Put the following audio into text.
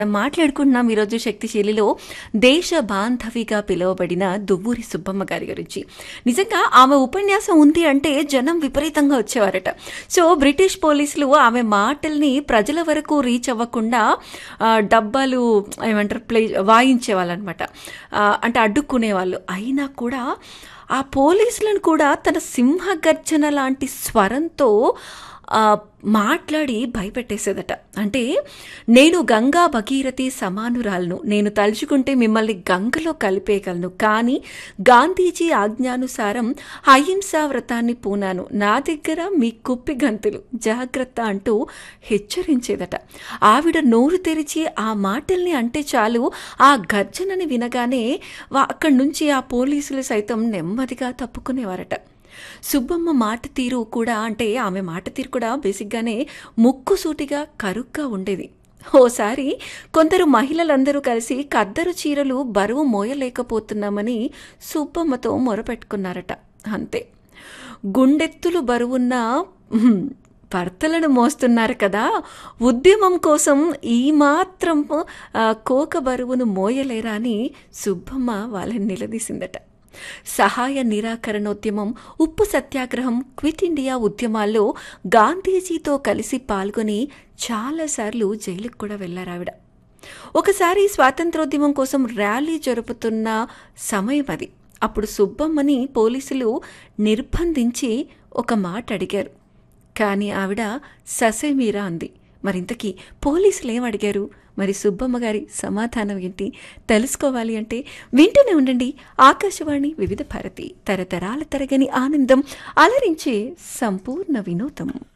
మాట్లాడుకుంటున్నాం ఈరోజు శక్తిశీలిలో దేశ బాంధవిగా పిలువబడిన దువ్వూరి సుబ్బమ్మ గారి గురించి నిజంగా ఆమె ఉపన్యాసం ఉంది అంటే జనం విపరీతంగా వచ్చేవారట సో బ్రిటిష్ పోలీసులు ఆమె మాటల్ని ప్రజల వరకు రీచ్ అవ్వకుండా ఆ, డబ్బాలు ఏమంటారు ప్లే వాయించేవాళ్ళు అనమాట అంటే అడ్డుకునేవాళ్ళు అయినా కూడా ఆ పోలీసులను కూడా తన సింహ గర్జన లాంటి స్వరంతో ఆ, మాట్లాడి భయపెట్టేసేదట అంటే నేను గంగా భగీరథి సమానురాలను నేను తలుచుకుంటే మిమ్మల్ని గంగలో కలిపేయగలను కానీ గాంధీజీ ఆజ్ఞానుసారం అహింసా వ్రతాన్ని పూనాను నా దగ్గర మీ కుప్పి గంతులు జాగ్రత్త అంటూ హెచ్చరించేదట ఆవిడ నోరు తెరిచి ఆ మాటల్ని అంటే చాలు ఆ గర్జనని వినగానే వా- అక్కడి నుంచి ఆ పోలీసులు సైతం నెమ్మదిగా తప్పుకునేవారట సుబ్బమ్మ మాట తీరు కూడా అంటే ఆమె మాట తీరు కూడా బేసిక్గానే ముక్కుసూటిగా కరుగ్గా ఉండేది ఓసారి కొందరు మహిళలందరూ కలిసి కద్దరు చీరలు బరువు మోయలేకపోతున్నామని సుబ్బమ్మతో మొరపెట్టుకున్నారట అంతే గుండెత్తులు బరువున్న హ్మ్, భర్తలను మోస్తున్నారు కదా ఉద్యమం కోసం ఈ మాత్రం ఆ, కోక బరువును మోయలేరా అని సుబ్బమ్మ వాళ్ళని నిలదీసిందట సహాయ నిరాకరణోద్యమం ఉప్పు సత్యాగ్రహం క్విట్ ఇండియా ఉద్యమాల్లో గాంధీజీతో కలిసి పాల్గొని చాలాసార్లు జైలుకు కూడా వెళ్లారావిడ ఒకసారి స్వాతంత్రోద్యమం కోసం ర్యాలీ జరుపుతున్న సమయం అది అప్పుడు సుబ్బమ్మని పోలీసులు నిర్బంధించి ఒక మాట అడిగారు కానీ ఆవిడ ససేమీరా అంది మరింతకీ పోలీసులు ఏం అడిగారు మరి సుబ్బమ్మ గారి సమాధానం ఏంటి తెలుసుకోవాలి అంటే వింటూనే ఉండండి ఆకాశవాణి వివిధ భారతి తరతరాల తరగని ఆనందం అలరించే సంపూర్ణ వినోదం